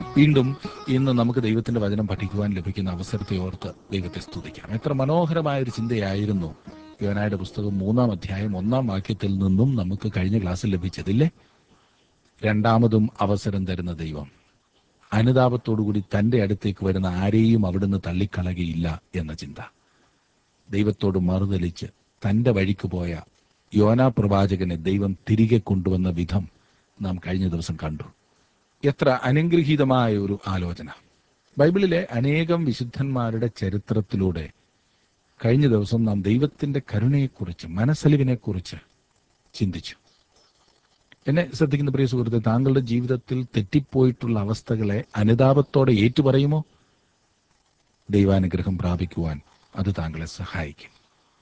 വീണ്ടും ഇന്ന് നമുക്ക് ദൈവത്തിന്റെ വചനം പഠിക്കുവാൻ ലഭിക്കുന്ന അവസരത്തെ ഓർത്ത് ദൈവത്തെ സ്തുതിക്കാം എത്ര മനോഹരമായ ഒരു ചിന്തയായിരുന്നു യോനായുടെ പുസ്തകം മൂന്നാം അധ്യായം ഒന്നാം വാക്യത്തിൽ നിന്നും നമുക്ക് കഴിഞ്ഞ ക്ലാസ്സിൽ ലഭിച്ചതില്ലേ രണ്ടാമതും അവസരം തരുന്ന ദൈവം അനുതാപത്തോടുകൂടി തന്റെ അടുത്തേക്ക് വരുന്ന ആരെയും അവിടുന്ന് തള്ളിക്കളകയില്ല എന്ന ചിന്ത ദൈവത്തോട് മറുതലിച്ച് തന്റെ വഴിക്ക് പോയ യോനാ പ്രവാചകനെ ദൈവം തിരികെ കൊണ്ടുവന്ന വിധം നാം കഴിഞ്ഞ ദിവസം കണ്ടു എത്ര അനുഗ്രഹീതമായ ഒരു ആലോചന ബൈബിളിലെ അനേകം വിശുദ്ധന്മാരുടെ ചരിത്രത്തിലൂടെ കഴിഞ്ഞ ദിവസം നാം ദൈവത്തിന്റെ കരുണയെക്കുറിച്ച് മനസ്സലിവിനെക്കുറിച്ച് ചിന്തിച്ചു എന്നെ ശ്രദ്ധിക്കുന്ന പ്രിയ സുഹൃത്തെ താങ്കളുടെ ജീവിതത്തിൽ തെറ്റിപ്പോയിട്ടുള്ള അവസ്ഥകളെ അനുതാപത്തോടെ ഏറ്റുപറയുമോ ദൈവാനുഗ്രഹം പ്രാപിക്കുവാൻ അത് താങ്കളെ സഹായിക്കും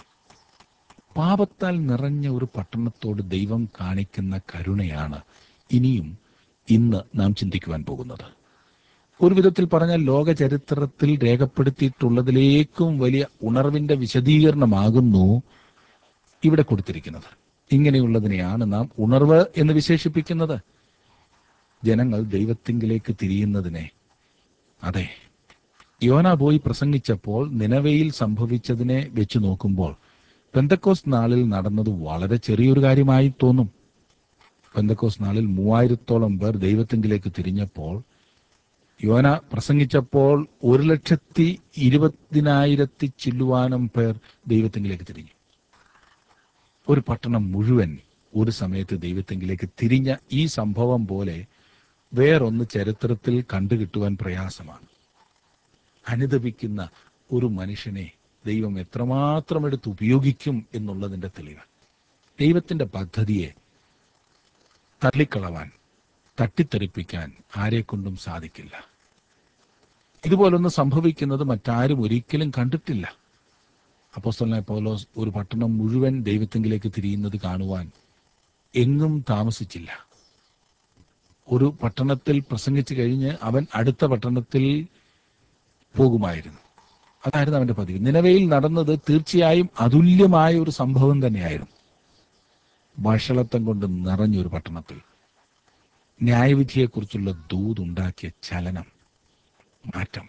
പാപത്താൽ നിറഞ്ഞ ഒരു പട്ടണത്തോട് ദൈവം കാണിക്കുന്ന കരുണയാണ് ഇനിയും ഇന്ന് നാം ചിന്തിക്കുവാൻ പോകുന്നത് ഒരു വിധത്തിൽ പറഞ്ഞാൽ ലോക ചരിത്രത്തിൽ രേഖപ്പെടുത്തിയിട്ടുള്ളതിലേക്കും വലിയ ഉണർവിന്റെ വിശദീകരണമാകുന്നു ഇവിടെ കൊടുത്തിരിക്കുന്നത് ഇങ്ങനെയുള്ളതിനെയാണ് നാം ഉണർവ് എന്ന് വിശേഷിപ്പിക്കുന്നത് ജനങ്ങൾ ദൈവത്തിങ്കിലേക്ക് തിരിയുന്നതിനെ അതെ യോന പോയി പ്രസംഗിച്ചപ്പോൾ നിലവയിൽ സംഭവിച്ചതിനെ വെച്ച് നോക്കുമ്പോൾ പെന്തക്കോസ് നാളിൽ നടന്നത് വളരെ ചെറിയൊരു കാര്യമായി തോന്നും പെന്തക്കോസ് നാളിൽ മൂവായിരത്തോളം പേർ ദൈവത്തിങ്കിലേക്ക് തിരിഞ്ഞപ്പോൾ യോന പ്രസംഗിച്ചപ്പോൾ ഒരു ലക്ഷത്തി ഇരുപതിനായിരത്തി ചില്ലുവാനം പേർ ദൈവത്തിങ്കിലേക്ക് തിരിഞ്ഞു ഒരു പട്ടണം മുഴുവൻ ഒരു സമയത്ത് ദൈവത്തെങ്കിലേക്ക് തിരിഞ്ഞ ഈ സംഭവം പോലെ വേറൊന്ന് ചരിത്രത്തിൽ കണ്ടുകിട്ടുവാൻ പ്രയാസമാണ് അനുദപിക്കുന്ന ഒരു മനുഷ്യനെ ദൈവം എത്രമാത്രം എടുത്ത് ഉപയോഗിക്കും എന്നുള്ളതിന്റെ തെളിവ് ദൈവത്തിന്റെ പദ്ധതിയെ തള്ളിക്കളവാൻ തട്ടിത്തെറിപ്പിക്കാൻ ആരെക്കൊണ്ടും സാധിക്കില്ല ഇതുപോലൊന്ന് സംഭവിക്കുന്നത് മറ്റാരും ഒരിക്കലും കണ്ടിട്ടില്ല അപ്പോസ്തലനായ പൗലോസ് ഒരു പട്ടണം മുഴുവൻ ദൈവത്തെങ്കിലേക്ക് തിരിയുന്നത് കാണുവാൻ എങ്ങും താമസിച്ചില്ല ഒരു പട്ടണത്തിൽ പ്രസംഗിച്ചു കഴിഞ്ഞ് അവൻ അടുത്ത പട്ടണത്തിൽ പോകുമായിരുന്നു അതായിരുന്നു അവന്റെ പതിവ് നിലവയിൽ നടന്നത് തീർച്ചയായും അതുല്യമായ ഒരു സംഭവം തന്നെയായിരുന്നു വഷളത്വം കൊണ്ട് നിറഞ്ഞൊരു പട്ടണത്തിൽ ന്യായവിധിയെക്കുറിച്ചുള്ള ദൂതുണ്ടാക്കിയ ചലനം മാറ്റം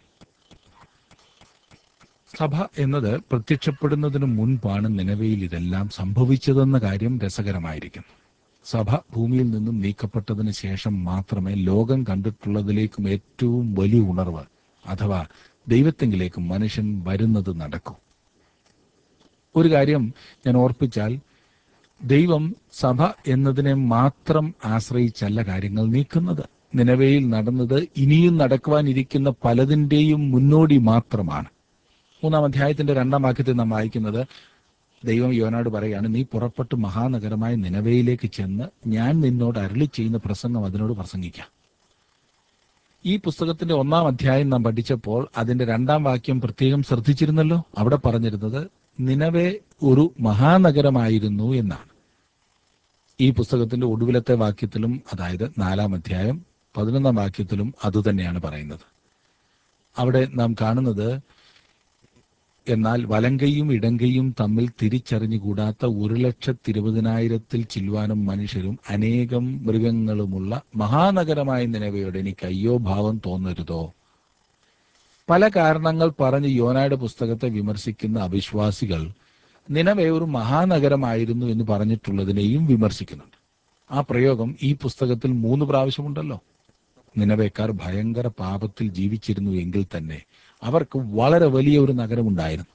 സഭ എന്നത് പ്രത്യക്ഷപ്പെടുന്നതിന് മുൻപാണ് നിലവയിൽ ഇതെല്ലാം സംഭവിച്ചതെന്ന കാര്യം രസകരമായിരിക്കുന്നു സഭ ഭൂമിയിൽ നിന്നും നീക്കപ്പെട്ടതിന് ശേഷം മാത്രമേ ലോകം കണ്ടിട്ടുള്ളതിലേക്കും ഏറ്റവും വലിയ ഉണർവ് അഥവാ ദൈവത്തെങ്കിലേക്ക് മനുഷ്യൻ വരുന്നത് നടക്കൂ ഒരു കാര്യം ഞാൻ ഓർപ്പിച്ചാൽ ദൈവം സഭ എന്നതിനെ മാത്രം ആശ്രയിച്ചല്ല കാര്യങ്ങൾ നീക്കുന്നത് നിലവയിൽ നടന്നത് ഇനിയും നടക്കുവാനിരിക്കുന്ന പലതിന്റെയും മുന്നോടി മാത്രമാണ് മൂന്നാം അധ്യായത്തിന്റെ രണ്ടാം വാക്യത്തിൽ നാം വായിക്കുന്നത് ദൈവം യോനോട് പറയാണ് നീ പുറപ്പെട്ട് മഹാനഗരമായ നിലവയിലേക്ക് ചെന്ന് ഞാൻ നിന്നോട് അരളി ചെയ്യുന്ന പ്രസംഗം അതിനോട് പ്രസംഗിക്കാം ഈ പുസ്തകത്തിന്റെ ഒന്നാം അധ്യായം നാം പഠിച്ചപ്പോൾ അതിന്റെ രണ്ടാം വാക്യം പ്രത്യേകം ശ്രദ്ധിച്ചിരുന്നല്ലോ അവിടെ പറഞ്ഞിരുന്നത് നിലവെ ഒരു മഹാനഗരമായിരുന്നു എന്നാണ് ഈ പുസ്തകത്തിന്റെ ഒടുവിലത്തെ വാക്യത്തിലും അതായത് നാലാം അധ്യായം പതിനൊന്നാം വാക്യത്തിലും അതുതന്നെയാണ് പറയുന്നത് അവിടെ നാം കാണുന്നത് എന്നാൽ വലങ്കയും ഇടങ്കയും തമ്മിൽ തിരിച്ചറിഞ്ഞുകൂടാത്ത ഒരു ലക്ഷത്തിരുപതിനായിരത്തിൽ ചില്ലുവാനും മനുഷ്യരും അനേകം മൃഗങ്ങളുമുള്ള മഹാനഗരമായ നിലവയോട് എനിക്ക് അയ്യോ ഭാവം തോന്നരുതോ പല കാരണങ്ങൾ പറഞ്ഞ് യോനായുടെ പുസ്തകത്തെ വിമർശിക്കുന്ന അവിശ്വാസികൾ നിലവെ ഒരു മഹാനഗരമായിരുന്നു എന്ന് പറഞ്ഞിട്ടുള്ളതിനെയും വിമർശിക്കുന്നുണ്ട് ആ പ്രയോഗം ഈ പുസ്തകത്തിൽ മൂന്ന് പ്രാവശ്യമുണ്ടല്ലോ നിലവേക്കാർ ഭയങ്കര പാപത്തിൽ ജീവിച്ചിരുന്നു എങ്കിൽ തന്നെ അവർക്ക് വളരെ വലിയ ഒരു നഗരമുണ്ടായിരുന്നു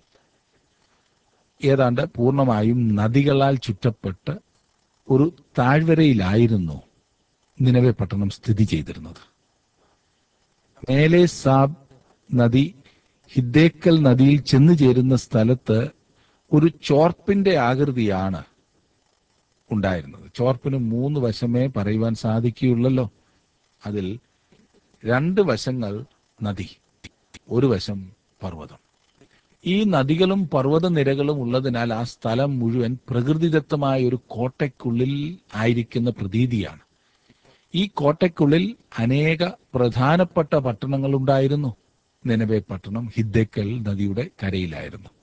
ഏതാണ്ട് പൂർണ്ണമായും നദികളാൽ ചുറ്റപ്പെട്ട് ഒരു താഴ്വരയിലായിരുന്നു നിലവെ പട്ടണം സ്ഥിതി ചെയ്തിരുന്നത് മേലെ സാബ് നദി ഹിദ്ദേക്കൽ നദിയിൽ ചെന്നു ചേരുന്ന സ്ഥലത്ത് ഒരു ചോർപ്പിന്റെ ആകൃതിയാണ് ഉണ്ടായിരുന്നത് ചോർപ്പിന് മൂന്ന് വശമേ പറയുവാൻ സാധിക്കുകയുള്ളല്ലോ അതിൽ രണ്ട് വശങ്ങൾ നദി ഒരു വശം പർവ്വതം ഈ നദികളും പർവ്വത നിരകളും ഉള്ളതിനാൽ ആ സ്ഥലം മുഴുവൻ പ്രകൃതിദത്തമായ ഒരു കോട്ടയ്ക്കുള്ളിൽ ആയിരിക്കുന്ന പ്രതീതിയാണ് ഈ കോട്ടയ്ക്കുള്ളിൽ അനേക പ്രധാനപ്പെട്ട പട്ടണങ്ങളുണ്ടായിരുന്നു നിലവെ പട്ടണം ഹിദ്ദേക്കൽ നദിയുടെ കരയിലായിരുന്നു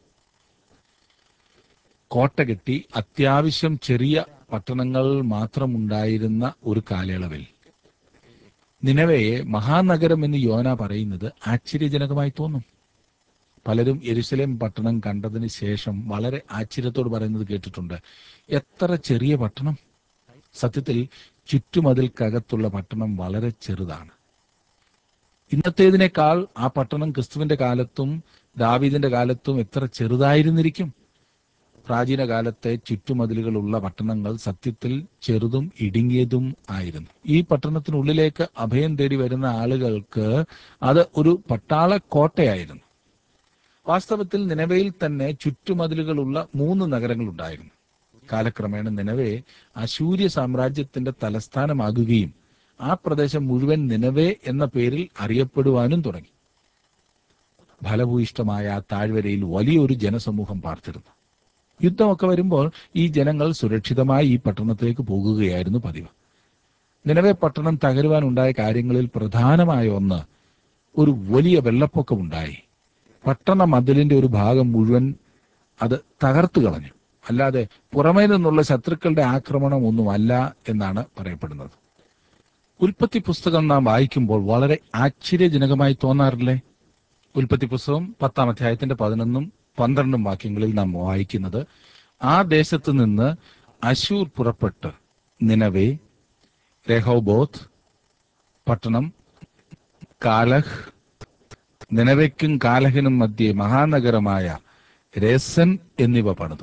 കോട്ട കെട്ടി അത്യാവശ്യം ചെറിയ പട്ടണങ്ങൾ മാത്രമുണ്ടായിരുന്ന ഒരു കാലയളവിൽ നിനവയെ മഹാനഗരം എന്ന് യോന പറയുന്നത് ആശ്ചര്യജനകമായി തോന്നും പലരും യെരുസലേം പട്ടണം കണ്ടതിന് ശേഷം വളരെ ആശ്ചര്യത്തോട് പറയുന്നത് കേട്ടിട്ടുണ്ട് എത്ര ചെറിയ പട്ടണം സത്യത്തിൽ ചുറ്റുമതിൽക്കകത്തുള്ള പട്ടണം വളരെ ചെറുതാണ് ഇന്നത്തേതിനേക്കാൾ ആ പട്ടണം ക്രിസ്തുവിന്റെ കാലത്തും ദാവീദിന്റെ കാലത്തും എത്ര ചെറുതായിരുന്നിരിക്കും പ്രാചീന കാലത്തെ ചുറ്റുമതിലുകളുള്ള പട്ടണങ്ങൾ സത്യത്തിൽ ചെറുതും ഇടുങ്ങിയതും ആയിരുന്നു ഈ പട്ടണത്തിനുള്ളിലേക്ക് അഭയം തേടി വരുന്ന ആളുകൾക്ക് അത് ഒരു പട്ടാള കോട്ടയായിരുന്നു വാസ്തവത്തിൽ നിലവയിൽ തന്നെ ചുറ്റുമതിലുകളുള്ള മൂന്ന് നഗരങ്ങൾ ഉണ്ടായിരുന്നു കാലക്രമേണ നിലവെ അശൂര്യ സാമ്രാജ്യത്തിന്റെ തലസ്ഥാനമാകുകയും ആ പ്രദേശം മുഴുവൻ നിലവേ എന്ന പേരിൽ അറിയപ്പെടുവാനും തുടങ്ങി ഫലഭൂയിഷ്ടമായ ആ താഴ്വരയിൽ വലിയൊരു ജനസമൂഹം പാർത്തിരുന്നു യുദ്ധമൊക്കെ വരുമ്പോൾ ഈ ജനങ്ങൾ സുരക്ഷിതമായി ഈ പട്ടണത്തിലേക്ക് പോകുകയായിരുന്നു പതിവ് നിലവെ പട്ടണം തകരുവാനുണ്ടായ കാര്യങ്ങളിൽ പ്രധാനമായ ഒന്ന് ഒരു വലിയ വെള്ളപ്പൊക്കമുണ്ടായി പട്ടണ മതിലിന്റെ ഒരു ഭാഗം മുഴുവൻ അത് തകർത്തു കളഞ്ഞു അല്ലാതെ പുറമേ നിന്നുള്ള ശത്രുക്കളുടെ ആക്രമണം ഒന്നുമല്ല എന്നാണ് പറയപ്പെടുന്നത് ഉൽപ്പത്തി പുസ്തകം നാം വായിക്കുമ്പോൾ വളരെ ആശ്ചര്യജനകമായി തോന്നാറില്ലേ ഉൽപ്പത്തി പുസ്തകം പത്താം അധ്യായത്തിന്റെ പതിനൊന്നും പന്ത്രണ്ടും വാക്യങ്ങളിൽ നാം വായിക്കുന്നത് ആ ദേശത്ത് നിന്ന് അശൂർ പുറപ്പെട്ട് നിനവേ രഹോബോത്ത് പട്ടണം കാലഹ് നിലവയ്ക്കും കാലഹിനും മധ്യേ മഹാനഗരമായ രേസൻ എന്നിവ പണിതു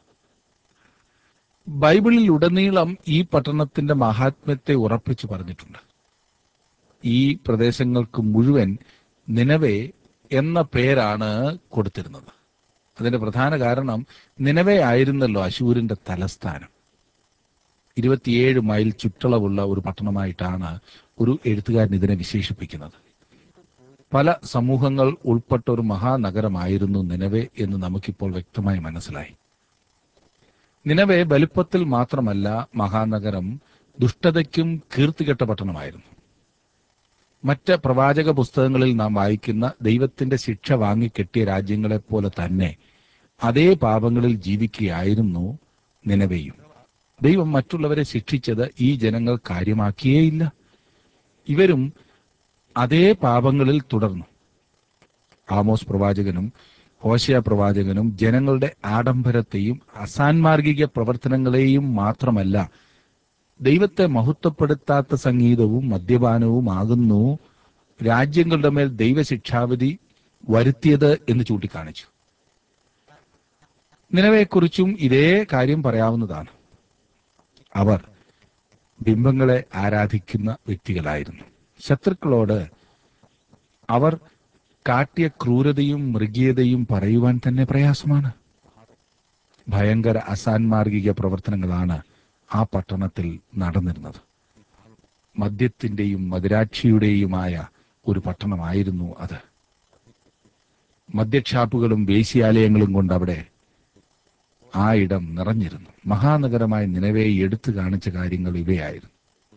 ബൈബിളിൽ ഉടനീളം ഈ പട്ടണത്തിന്റെ മഹാത്മ്യത്തെ ഉറപ്പിച്ചു പറഞ്ഞിട്ടുണ്ട് ഈ പ്രദേശങ്ങൾക്ക് മുഴുവൻ നിലവെ എന്ന പേരാണ് കൊടുത്തിരുന്നത് അതിന്റെ പ്രധാന കാരണം നിലവെ ആയിരുന്നല്ലോ അശൂരിന്റെ തലസ്ഥാനം ഇരുപത്തിയേഴ് മൈൽ ചുറ്റളവുള്ള ഒരു പട്ടണമായിട്ടാണ് ഒരു എഴുത്തുകാരൻ ഇതിനെ വിശേഷിപ്പിക്കുന്നത് പല സമൂഹങ്ങൾ ഉൾപ്പെട്ട ഒരു മഹാനഗരമായിരുന്നു നിലവെ എന്ന് നമുക്കിപ്പോൾ വ്യക്തമായി മനസ്സിലായി നിലവെ വലുപ്പത്തിൽ മാത്രമല്ല മഹാനഗരം ദുഷ്ടതയ്ക്കും കീർത്തികെട്ട പട്ടണമായിരുന്നു മറ്റ് പ്രവാചക പുസ്തകങ്ങളിൽ നാം വായിക്കുന്ന ദൈവത്തിന്റെ ശിക്ഷ വാങ്ങിക്കെട്ടിയ രാജ്യങ്ങളെപ്പോലെ തന്നെ അതേ പാപങ്ങളിൽ ജീവിക്കുകയായിരുന്നു നിലവയും ദൈവം മറ്റുള്ളവരെ ശിക്ഷിച്ചത് ഈ ജനങ്ങൾ കാര്യമാക്കിയേയില്ല ഇവരും അതേ പാപങ്ങളിൽ തുടർന്നു ആമോസ് പ്രവാചകനും ഹോശയ പ്രവാചകനും ജനങ്ങളുടെ ആഡംബരത്തെയും അസാൻമാർഗിക പ്രവർത്തനങ്ങളെയും മാത്രമല്ല ദൈവത്തെ മഹത്വപ്പെടുത്താത്ത സംഗീതവും മദ്യപാനവും ആകുന്നു രാജ്യങ്ങളുടെ മേൽ ദൈവശിക്ഷാവിധി വരുത്തിയത് എന്ന് ചൂണ്ടിക്കാണിച്ചു നിലവെക്കുറിച്ചും ഇതേ കാര്യം പറയാവുന്നതാണ് അവർ ബിംബങ്ങളെ ആരാധിക്കുന്ന വ്യക്തികളായിരുന്നു ശത്രുക്കളോട് അവർ കാട്ടിയ ക്രൂരതയും മൃഗീയതയും പറയുവാൻ തന്നെ പ്രയാസമാണ് ഭയങ്കര അസാൻമാർഗിക പ്രവർത്തനങ്ങളാണ് ആ പട്ടണത്തിൽ നടന്നിരുന്നത് മദ്യത്തിന്റെയും മദിരാക്ഷിയുടെയുമായ ഒരു പട്ടണമായിരുന്നു അത് മദ്യക്ഷാപ്പുകളും വേശ്യാലയങ്ങളും കൊണ്ട് അവിടെ ആ ഇടം നിറഞ്ഞിരുന്നു മഹാനഗരമായ നിലവെ എടുത്തു കാണിച്ച കാര്യങ്ങൾ ഇവയായിരുന്നു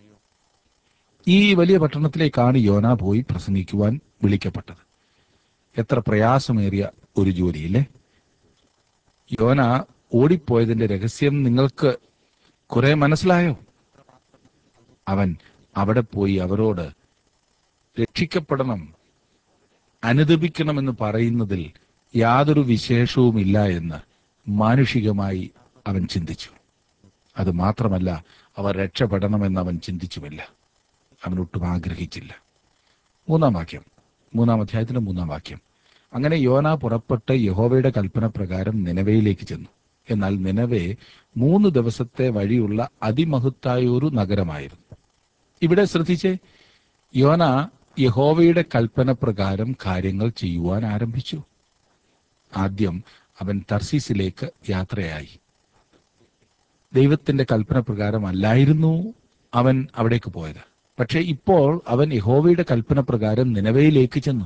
ഈ വലിയ പട്ടണത്തിലേക്കാണ് യോന പോയി പ്രസംഗിക്കുവാൻ വിളിക്കപ്പെട്ടത് എത്ര പ്രയാസമേറിയ ഒരു ജോലിയില്ലേ യോന ഓടിപ്പോയതിന്റെ രഹസ്യം നിങ്ങൾക്ക് കുറെ മനസ്സിലായോ അവൻ അവിടെ പോയി അവരോട് രക്ഷിക്കപ്പെടണം അനുദപിക്കണമെന്ന് പറയുന്നതിൽ യാതൊരു വിശേഷവുമില്ല എന്ന് മാനുഷികമായി അവൻ ചിന്തിച്ചു അത് മാത്രമല്ല അവർ രക്ഷപ്പെടണമെന്ന് അവൻ ചിന്തിച്ചുമില്ല അവൻ ഒട്ടും ആഗ്രഹിച്ചില്ല മൂന്നാം വാക്യം മൂന്നാം അധ്യായത്തിന്റെ മൂന്നാം വാക്യം അങ്ങനെ യോന പുറപ്പെട്ട് യഹോവയുടെ കൽപ്പന പ്രകാരം നിലവയിലേക്ക് ചെന്നു എന്നാൽ നിലവെ മൂന്ന് ദിവസത്തെ വഴിയുള്ള അതിമഹത്തായ ഒരു നഗരമായിരുന്നു ഇവിടെ ശ്രദ്ധിച്ചേ യോന യഹോവയുടെ കൽപ്പന പ്രകാരം കാര്യങ്ങൾ ചെയ്യുവാൻ ആരംഭിച്ചു ആദ്യം അവൻ തർസീസിലേക്ക് യാത്രയായി ദൈവത്തിന്റെ കൽപ്പന പ്രകാരം അല്ലായിരുന്നു അവൻ അവിടേക്ക് പോയത് പക്ഷെ ഇപ്പോൾ അവൻ യഹോവയുടെ കൽപ്പന പ്രകാരം നിലവയിലേക്ക് ചെന്നു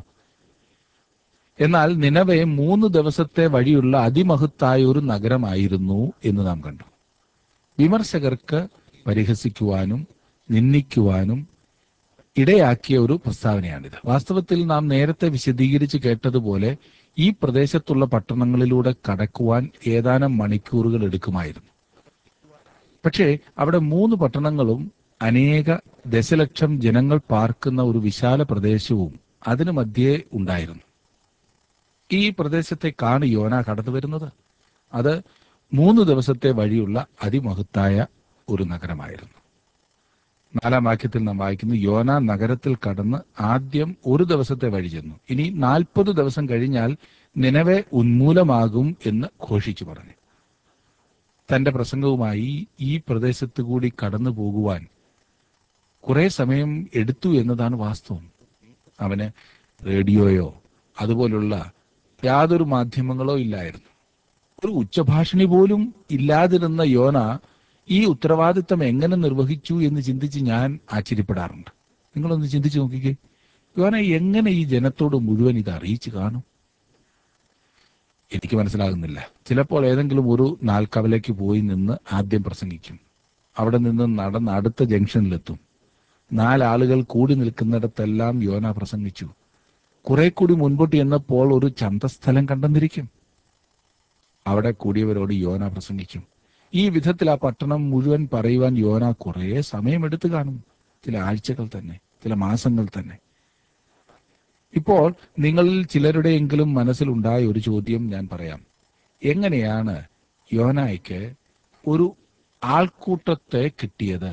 എന്നാൽ നിലവെ മൂന്ന് ദിവസത്തെ വഴിയുള്ള അതിമഹത്തായ ഒരു നഗരമായിരുന്നു എന്ന് നാം കണ്ടു വിമർശകർക്ക് പരിഹസിക്കുവാനും നിന്ദിക്കുവാനും ഇടയാക്കിയ ഒരു പ്രസ്താവനയാണിത് വാസ്തവത്തിൽ നാം നേരത്തെ വിശദീകരിച്ച് കേട്ടതുപോലെ ഈ പ്രദേശത്തുള്ള പട്ടണങ്ങളിലൂടെ കടക്കുവാൻ ഏതാനും മണിക്കൂറുകൾ എടുക്കുമായിരുന്നു പക്ഷേ അവിടെ മൂന്ന് പട്ടണങ്ങളും അനേക ദശലക്ഷം ജനങ്ങൾ പാർക്കുന്ന ഒരു വിശാല പ്രദേശവും അതിനു മധ്യേ ഉണ്ടായിരുന്നു ഈ പ്രദേശത്തേക്കാണ് യോന കടന്നു വരുന്നത് അത് മൂന്ന് ദിവസത്തെ വഴിയുള്ള അതിമഹത്തായ ഒരു നഗരമായിരുന്നു നാലാം വാക്യത്തിൽ നാം വായിക്കുന്നു യോന നഗരത്തിൽ കടന്ന് ആദ്യം ഒരു ദിവസത്തെ വഴി ചെന്നു ഇനി നാൽപ്പത് ദിവസം കഴിഞ്ഞാൽ നിലവെ ഉന്മൂലമാകും എന്ന് ഘോഷിച്ചു പറഞ്ഞു തന്റെ പ്രസംഗവുമായി ഈ പ്രദേശത്തു കൂടി കടന്നു പോകുവാൻ കുറെ സമയം എടുത്തു എന്നതാണ് വാസ്തവം അവന് റേഡിയോയോ അതുപോലുള്ള യാതൊരു മാധ്യമങ്ങളോ ഇല്ലായിരുന്നു ഒരു ഉച്ചഭാഷണി പോലും ഇല്ലാതിരുന്ന യോന ഈ ഉത്തരവാദിത്തം എങ്ങനെ നിർവഹിച്ചു എന്ന് ചിന്തിച്ച് ഞാൻ ആശ്ചര്യപ്പെടാറുണ്ട് നിങ്ങളൊന്ന് ചിന്തിച്ചു നോക്കിക്കേ യോന എങ്ങനെ ഈ ജനത്തോട് മുഴുവൻ ഇത് അറിയിച്ചു കാണും എനിക്ക് മനസ്സിലാകുന്നില്ല ചിലപ്പോൾ ഏതെങ്കിലും ഒരു നാൽക്കവലേക്ക് പോയി നിന്ന് ആദ്യം പ്രസംഗിക്കും അവിടെ നിന്ന് നടന്ന് അടുത്ത ജംഗ്ഷനിലെത്തും നാലാളുകൾ കൂടി നിൽക്കുന്നിടത്തെല്ലാം യോന പ്രസംഗിച്ചു കുറെ കൂടി മുൻപോട്ട് എന്നപ്പോൾ ഒരു ചന്തസ്ഥലം കണ്ടെന്നിരിക്കും അവിടെ കൂടിയവരോട് യോന പ്രസംഗിക്കും ഈ വിധത്തിൽ ആ പട്ടണം മുഴുവൻ പറയുവാൻ യോന കുറെ സമയമെടുത്തു കാണും ചില ആഴ്ചകൾ തന്നെ ചില മാസങ്ങൾ തന്നെ ഇപ്പോൾ നിങ്ങളിൽ ചിലരുടെയെങ്കിലും മനസ്സിലുണ്ടായ ഒരു ചോദ്യം ഞാൻ പറയാം എങ്ങനെയാണ് യോനായ്ക്ക് ഒരു ആൾക്കൂട്ടത്തെ കിട്ടിയത്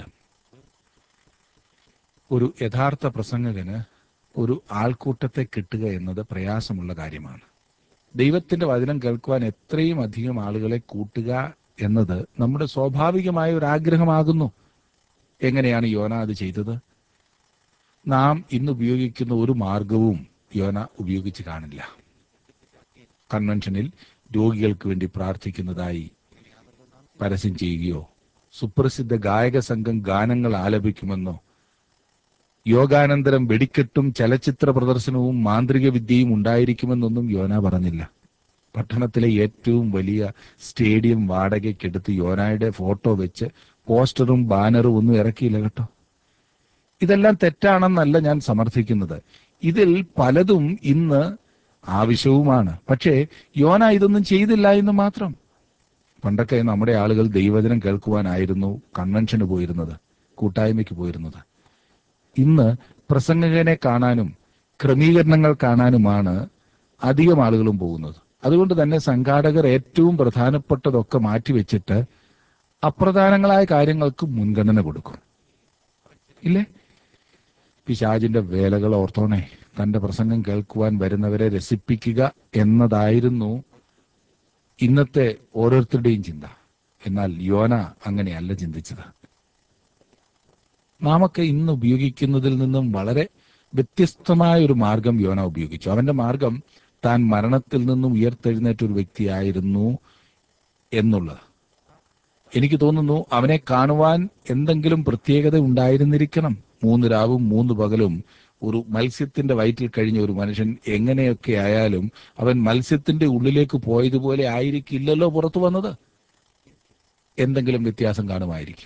ഒരു യഥാർത്ഥ പ്രസംഗകന് ഒരു ആൾക്കൂട്ടത്തെ കിട്ടുക എന്നത് പ്രയാസമുള്ള കാര്യമാണ് ദൈവത്തിന്റെ വചനം കേൾക്കുവാൻ എത്രയും അധികം ആളുകളെ കൂട്ടുക എന്നത് നമ്മുടെ സ്വാഭാവികമായ ഒരു ആഗ്രഹമാകുന്നു എങ്ങനെയാണ് യോന അത് ചെയ്തത് നാം ഇന്ന് ഉപയോഗിക്കുന്ന ഒരു മാർഗവും യോന ഉപയോഗിച്ച് കാണില്ല കൺവെൻഷനിൽ രോഗികൾക്ക് വേണ്ടി പ്രാർത്ഥിക്കുന്നതായി പരസ്യം ചെയ്യുകയോ സുപ്രസിദ്ധ ഗായക സംഘം ഗാനങ്ങൾ ആലപിക്കുമെന്നോ യോഗാനന്തരം വെടിക്കെട്ടും ചലച്ചിത്ര പ്രദർശനവും മാന്ത്രിക വിദ്യയും ഉണ്ടായിരിക്കുമെന്നൊന്നും യോന പറഞ്ഞില്ല പട്ടണത്തിലെ ഏറ്റവും വലിയ സ്റ്റേഡിയം വാടകയ്ക്കെടുത്ത് യോനായുടെ ഫോട്ടോ വെച്ച് പോസ്റ്ററും ബാനറും ഒന്നും ഇറക്കിയില്ല കേട്ടോ ഇതെല്ലാം തെറ്റാണെന്നല്ല ഞാൻ സമർത്ഥിക്കുന്നത് ഇതിൽ പലതും ഇന്ന് ആവശ്യവുമാണ് പക്ഷേ യോന ഇതൊന്നും ചെയ്തില്ല എന്ന് മാത്രം പണ്ടൊക്കെ നമ്മുടെ ആളുകൾ ദൈവവചനം കേൾക്കുവാനായിരുന്നു കൺവെൻഷന് പോയിരുന്നത് കൂട്ടായ്മയ്ക്ക് പോയിരുന്നത് ഇന്ന് പ്രസംഗകനെ കാണാനും ക്രമീകരണങ്ങൾ കാണാനുമാണ് അധികം ആളുകളും പോകുന്നത് അതുകൊണ്ട് തന്നെ സംഘാടകർ ഏറ്റവും പ്രധാനപ്പെട്ടതൊക്കെ മാറ്റിവെച്ചിട്ട് അപ്രധാനങ്ങളായ കാര്യങ്ങൾക്ക് മുൻഗണന കൊടുക്കും ഇല്ലേ പിശാജിന്റെ വേലകൾ ഓർത്തോണേ തന്റെ പ്രസംഗം കേൾക്കുവാൻ വരുന്നവരെ രസിപ്പിക്കുക എന്നതായിരുന്നു ഇന്നത്തെ ഓരോരുത്തരുടെയും ചിന്ത എന്നാൽ യോന അങ്ങനെയല്ല ചിന്തിച്ചത് നാമൊക്കെ ഇന്ന് ഉപയോഗിക്കുന്നതിൽ നിന്നും വളരെ വ്യത്യസ്തമായ ഒരു മാർഗം യോന ഉപയോഗിച്ചു അവന്റെ മാർഗം താൻ മരണത്തിൽ നിന്നും ഉയർത്തെഴുന്നേറ്റ ഒരു വ്യക്തിയായിരുന്നു എന്നുള്ളത് എനിക്ക് തോന്നുന്നു അവനെ കാണുവാൻ എന്തെങ്കിലും പ്രത്യേകത ഉണ്ടായിരുന്നിരിക്കണം മൂന്ന് രാവും മൂന്ന് പകലും ഒരു മത്സ്യത്തിന്റെ വയറ്റിൽ കഴിഞ്ഞ ഒരു മനുഷ്യൻ എങ്ങനെയൊക്കെ ആയാലും അവൻ മത്സ്യത്തിന്റെ ഉള്ളിലേക്ക് പോയതുപോലെ ആയിരിക്കില്ലല്ലോ പുറത്തു വന്നത് എന്തെങ്കിലും വ്യത്യാസം കാണുമായിരിക്കും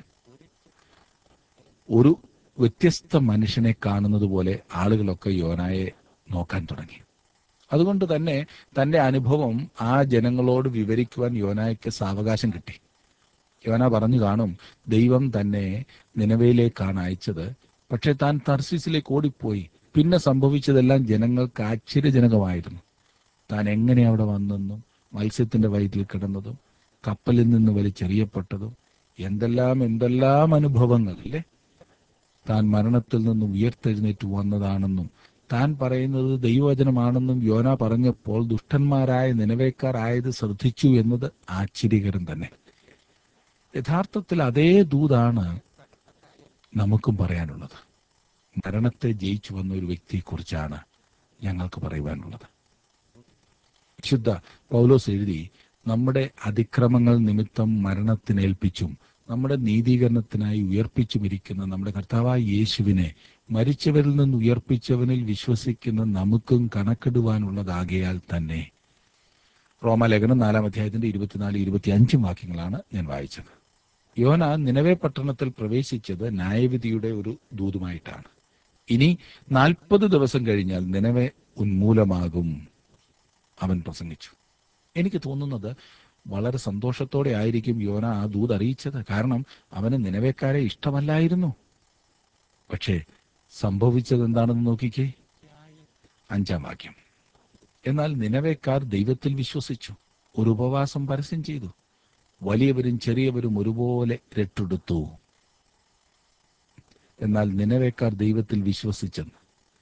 ഒരു വ്യത്യസ്ത മനുഷ്യനെ കാണുന്നത് പോലെ ആളുകളൊക്കെ യോനായെ നോക്കാൻ തുടങ്ങി അതുകൊണ്ട് തന്നെ തന്റെ അനുഭവം ആ ജനങ്ങളോട് വിവരിക്കുവാൻ യോനായ്ക്ക് സാവകാശം കിട്ടി യോന പറഞ്ഞു കാണും ദൈവം തന്നെ നിലവയിലേക്കാണ് അയച്ചത് പക്ഷെ താൻ തർസീസിലേക്ക് ഓടിപ്പോയി പിന്നെ സംഭവിച്ചതെല്ലാം ജനങ്ങൾക്ക് ആശ്ചര്യജനകമായിരുന്നു താൻ എങ്ങനെ അവിടെ വന്നെന്നും മത്സ്യത്തിന്റെ വയറ്റിൽ കിടന്നതും കപ്പലിൽ നിന്ന് വലിച്ചെറിയപ്പെട്ടതും എന്തെല്ലാം എന്തെല്ലാം അനുഭവങ്ങൾ അല്ലേ താൻ മരണത്തിൽ നിന്നും ഉയർത്തെഴുന്നേറ്റ് വന്നതാണെന്നും താൻ പറയുന്നത് ദൈവവചനമാണെന്നും യോന പറഞ്ഞപ്പോൾ ദുഷ്ടന്മാരായ നിലവേക്കാർ ആയത് ശ്രദ്ധിച്ചു എന്നത് ആശ്ചര്യകരം തന്നെ യഥാർത്ഥത്തിൽ അതേ ദൂതാണ് നമുക്കും പറയാനുള്ളത് മരണത്തെ ജയിച്ചു വന്ന ഒരു വ്യക്തിയെക്കുറിച്ചാണ് ഞങ്ങൾക്ക് പറയുവാനുള്ളത് വിശുദ്ധ പൗലോസ് എഴുതി നമ്മുടെ അതിക്രമങ്ങൾ നിമിത്തം മരണത്തിനേൽപ്പിച്ചും നമ്മുടെ നീതീകരണത്തിനായി ഉയർപ്പിച്ചും ഇരിക്കുന്ന നമ്മുടെ കർത്താവായ യേശുവിനെ മരിച്ചവരിൽ നിന്ന് ഉയർപ്പിച്ചവനിൽ വിശ്വസിക്കുന്ന നമുക്കും കണക്കിടുവാനുള്ളതാകയാൽ തന്നെ റോമാലേഖനം നാലാം അധ്യായത്തിന്റെ ഇരുപത്തിനാല് ഇരുപത്തി അഞ്ചും വാക്യങ്ങളാണ് ഞാൻ വായിച്ചത് യോന നിലവേ പട്ടണത്തിൽ പ്രവേശിച്ചത് ന്യായവിധിയുടെ ഒരു ദൂതുമായിട്ടാണ് ഇനി നാൽപ്പത് ദിവസം കഴിഞ്ഞാൽ നിലവെ ഉന്മൂലമാകും അവൻ പ്രസംഗിച്ചു എനിക്ക് തോന്നുന്നത് വളരെ സന്തോഷത്തോടെ ആയിരിക്കും യോന ആ ദൂത് അറിയിച്ചത് കാരണം അവന് നിലവേക്കാരെ ഇഷ്ടമല്ലായിരുന്നു പക്ഷേ സംഭവിച്ചത് എന്താണെന്ന് നോക്കിക്കേ അഞ്ചാം വാക്യം എന്നാൽ നിലവേക്കാർ ദൈവത്തിൽ വിശ്വസിച്ചു ഒരു ഉപവാസം പരസ്യം ചെയ്തു വലിയവരും ചെറിയവരും ഒരുപോലെ രട്ടെടുത്തു എന്നാൽ നിലവേക്കാർ ദൈവത്തിൽ വിശ്വസിച്ചെന്ന്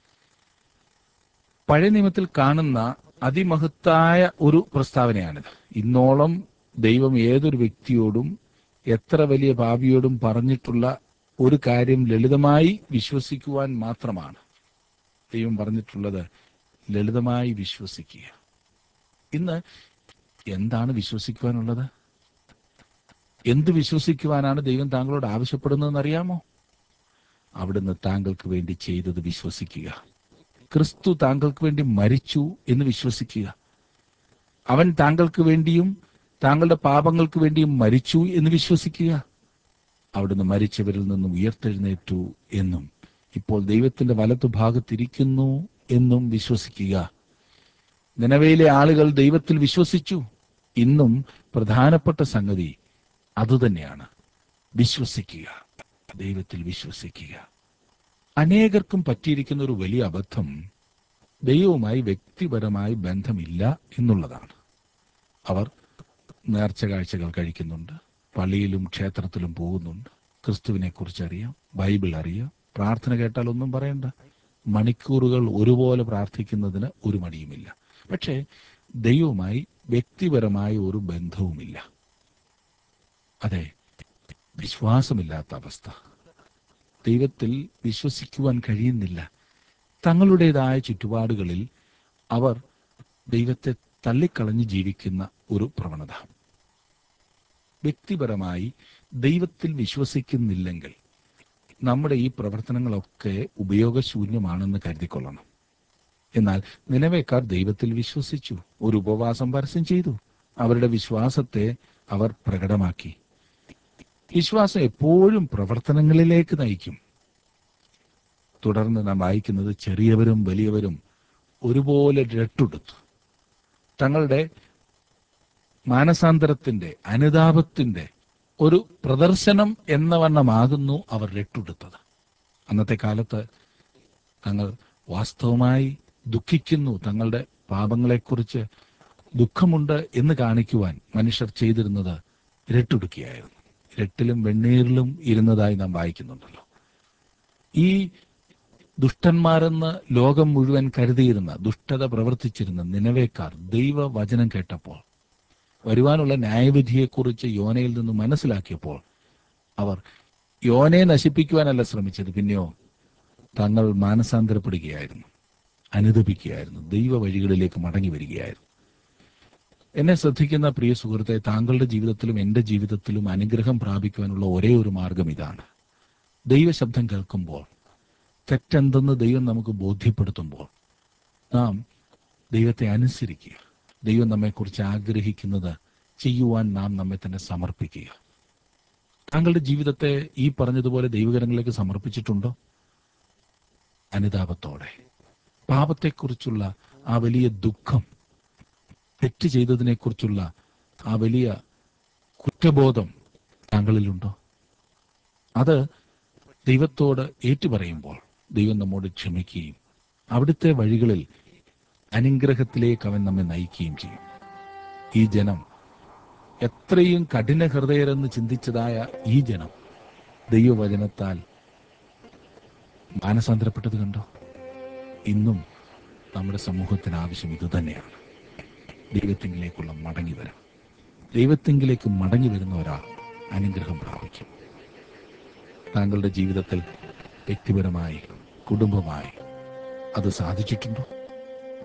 പഴയ നിയമത്തിൽ കാണുന്ന അതിമഹത്തായ ഒരു പ്രസ്താവനയാണിത് ഇന്നോളം ദൈവം ഏതൊരു വ്യക്തിയോടും എത്ര വലിയ ഭാവിയോടും പറഞ്ഞിട്ടുള്ള ഒരു കാര്യം ലളിതമായി വിശ്വസിക്കുവാൻ മാത്രമാണ് ദൈവം പറഞ്ഞിട്ടുള്ളത് ലളിതമായി വിശ്വസിക്കുക ഇന്ന് എന്താണ് വിശ്വസിക്കുവാനുള്ളത് എന്ത് വിശ്വസിക്കുവാനാണ് ദൈവം താങ്കളോട് ആവശ്യപ്പെടുന്നതെന്ന് അറിയാമോ അവിടുന്ന് താങ്കൾക്ക് വേണ്ടി ചെയ്തത് വിശ്വസിക്കുക ക്രിസ്തു താങ്കൾക്ക് വേണ്ടി മരിച്ചു എന്ന് വിശ്വസിക്കുക അവൻ താങ്കൾക്ക് വേണ്ടിയും താങ്കളുടെ പാപങ്ങൾക്ക് വേണ്ടിയും മരിച്ചു എന്ന് വിശ്വസിക്കുക അവിടുന്ന് മരിച്ചവരിൽ നിന്നും ഉയർത്തെഴുന്നേറ്റു എന്നും ഇപ്പോൾ ദൈവത്തിന്റെ വലത്തുഭാഗത്തിരിക്കുന്നു എന്നും വിശ്വസിക്കുക നിലവയിലെ ആളുകൾ ദൈവത്തിൽ വിശ്വസിച്ചു ഇന്നും പ്രധാനപ്പെട്ട സംഗതി അതുതന്നെയാണ് വിശ്വസിക്കുക ദൈവത്തിൽ വിശ്വസിക്കുക അനേകർക്കും പറ്റിയിരിക്കുന്ന ഒരു വലിയ അബദ്ധം ദൈവവുമായി വ്യക്തിപരമായി ബന്ധമില്ല എന്നുള്ളതാണ് അവർ നേർച്ച കാഴ്ചകൾ കഴിക്കുന്നുണ്ട് പള്ളിയിലും ക്ഷേത്രത്തിലും പോകുന്നുണ്ട് ക്രിസ്തുവിനെ കുറിച്ച് അറിയാം ബൈബിൾ അറിയാം പ്രാർത്ഥന കേട്ടാൽ ഒന്നും പറയണ്ട മണിക്കൂറുകൾ ഒരുപോലെ പ്രാർത്ഥിക്കുന്നതിന് ഒരു മടിയുമില്ല പക്ഷേ ദൈവവുമായി വ്യക്തിപരമായ ഒരു ബന്ധവുമില്ല അതെ വിശ്വാസമില്ലാത്ത അവസ്ഥ ദൈവത്തിൽ വിശ്വസിക്കുവാൻ കഴിയുന്നില്ല തങ്ങളുടേതായ ചുറ്റുപാടുകളിൽ അവർ ദൈവത്തെ തള്ളിക്കളഞ്ഞ് ജീവിക്കുന്ന ഒരു പ്രവണത വ്യക്തിപരമായി ദൈവത്തിൽ വിശ്വസിക്കുന്നില്ലെങ്കിൽ നമ്മുടെ ഈ പ്രവർത്തനങ്ങളൊക്കെ ഉപയോഗശൂന്യമാണെന്ന് കരുതിക്കൊള്ളണം എന്നാൽ നിലവേക്കാർ ദൈവത്തിൽ വിശ്വസിച്ചു ഒരു ഉപവാസം പരസ്യം ചെയ്തു അവരുടെ വിശ്വാസത്തെ അവർ പ്രകടമാക്കി വിശ്വാസം എപ്പോഴും പ്രവർത്തനങ്ങളിലേക്ക് നയിക്കും തുടർന്ന് നാം വായിക്കുന്നത് ചെറിയവരും വലിയവരും ഒരുപോലെ രട്ടെടുത്തു തങ്ങളുടെ മാനസാന്തരത്തിന്റെ അനുതാപത്തിന്റെ ഒരു പ്രദർശനം എന്ന വണ്ണമാകുന്നു അവർ രട്ടെടുത്തത് അന്നത്തെ കാലത്ത് തങ്ങൾ വാസ്തവമായി ദുഃഖിക്കുന്നു തങ്ങളുടെ പാപങ്ങളെക്കുറിച്ച് ദുഃഖമുണ്ട് എന്ന് കാണിക്കുവാൻ മനുഷ്യർ ചെയ്തിരുന്നത് രട്ടെടുക്കുകയായിരുന്നു രട്ടിലും വെണ്ണീറിലും ഇരുന്നതായി നാം വായിക്കുന്നുണ്ടല്ലോ ഈ ദുഷ്ടന്മാരെന്ന് ലോകം മുഴുവൻ കരുതിയിരുന്ന ദുഷ്ടത പ്രവർത്തിച്ചിരുന്ന നിലവേക്കാർ ദൈവവചനം കേട്ടപ്പോൾ വരുവാനുള്ള ന്യായവിധിയെക്കുറിച്ച് യോനയിൽ നിന്ന് മനസ്സിലാക്കിയപ്പോൾ അവർ യോനയെ നശിപ്പിക്കുവാനല്ല ശ്രമിച്ചത് പിന്നെയോ തങ്ങൾ മാനസാന്തരപ്പെടുകയായിരുന്നു അനുദപിക്കുകയായിരുന്നു ദൈവ വഴികളിലേക്ക് മടങ്ങി വരികയായിരുന്നു എന്നെ ശ്രദ്ധിക്കുന്ന പ്രിയ സുഹൃത്തെ താങ്കളുടെ ജീവിതത്തിലും എൻ്റെ ജീവിതത്തിലും അനുഗ്രഹം പ്രാപിക്കുവാനുള്ള ഒരേ ഒരു മാർഗം ഇതാണ് ദൈവശബ്ദം കേൾക്കുമ്പോൾ തെറ്റെന്തെന്ന് ദൈവം നമുക്ക് ബോധ്യപ്പെടുത്തുമ്പോൾ നാം ദൈവത്തെ അനുസരിക്കുക ദൈവം നമ്മെക്കുറിച്ച് ആഗ്രഹിക്കുന്നത് ചെയ്യുവാൻ നാം നമ്മെ തന്നെ സമർപ്പിക്കുക താങ്കളുടെ ജീവിതത്തെ ഈ പറഞ്ഞതുപോലെ ദൈവകരങ്ങളിലേക്ക് സമർപ്പിച്ചിട്ടുണ്ടോ അനുതാപത്തോടെ പാപത്തെക്കുറിച്ചുള്ള ആ വലിയ ദുഃഖം തെറ്റ് ചെയ്തതിനെക്കുറിച്ചുള്ള ആ വലിയ കുറ്റബോധം താങ്കളിലുണ്ടോ അത് ദൈവത്തോട് ഏറ്റുപറയുമ്പോൾ ദൈവം നമ്മോട് ക്ഷമിക്കുകയും അവിടുത്തെ വഴികളിൽ അനുഗ്രഹത്തിലേക്ക് അവൻ നമ്മെ നയിക്കുകയും ചെയ്യും ഈ ജനം എത്രയും കഠിന ഹൃദയരെന്ന് ചിന്തിച്ചതായ ഈ ജനം ദൈവവചനത്താൽ മാനസാന്തരപ്പെട്ടത് കണ്ടോ ഇന്നും നമ്മുടെ സമൂഹത്തിന് ആവശ്യം ഇതുതന്നെയാണ് ദൈവത്തിങ്കിലേക്കുള്ള മടങ്ങി വരം ദൈവത്തിങ്കിലേക്ക് മടങ്ങി വരുന്ന ഒരാൾ അനുഗ്രഹം പ്രാപിക്കും താങ്കളുടെ ജീവിതത്തിൽ വ്യക്തിപരമായി കുടുംബമായി അത് സാധിച്ചിട്ടുണ്ടോ